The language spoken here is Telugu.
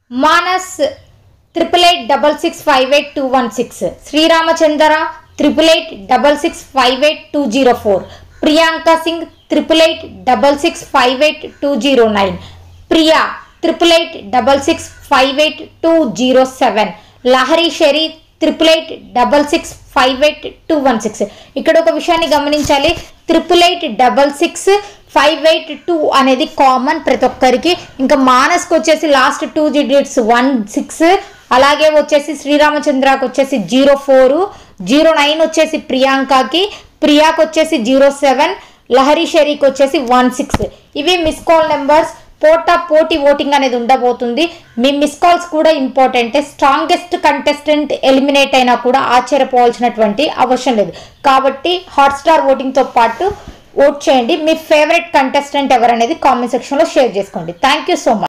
Manas triple eight double six five eight two one six Sreeramachandra triple eight double six five eight two zero four Priyanka Singh triple eight double six five eight two zero nine Priya triple eight double six five eight two zero seven Lahari Sherry triple eight double six five eight two one six ఇక్కడ ఒక విషయాన్ని గమనించాలి triple eight double six five eight two అనేది కామన్ ప్రతి ఒక్కరికి ఇంకా మానస్కి వచ్చేసి last two digits one six అలాగే వచ్చేసి శ్రీరామచంద్రకి వచ్చేసి జీరో ఫోర్ జీరో నైన్ వచ్చేసి ప్రియాంకకి ప్రియాకి వచ్చేసి జీరో సెవెన్ లహరి షరీకి వచ్చేసి వన్ సిక్స్ ఇవి మిస్ కాల్ నెంబర్స్ పోటా పోటీ ఓటింగ్ అనేది ఉండబోతుంది మీ మిస్ కాల్స్ కూడా ఇంపార్టెంటే స్ట్రాంగెస్ట్ కంటెస్టెంట్ ఎలిమినేట్ అయినా కూడా ఆశ్చర్యపోవాల్సినటువంటి అవసరం లేదు కాబట్టి హాట్స్టార్ ఓటింగ్తో పాటు ఓట్ చేయండి మీ ఫేవరెట్ కంటెస్టెంట్ ఎవరనేది కామెంట్ సెక్షన్లో షేర్ చేసుకోండి థ్యాంక్ యూ సో మచ్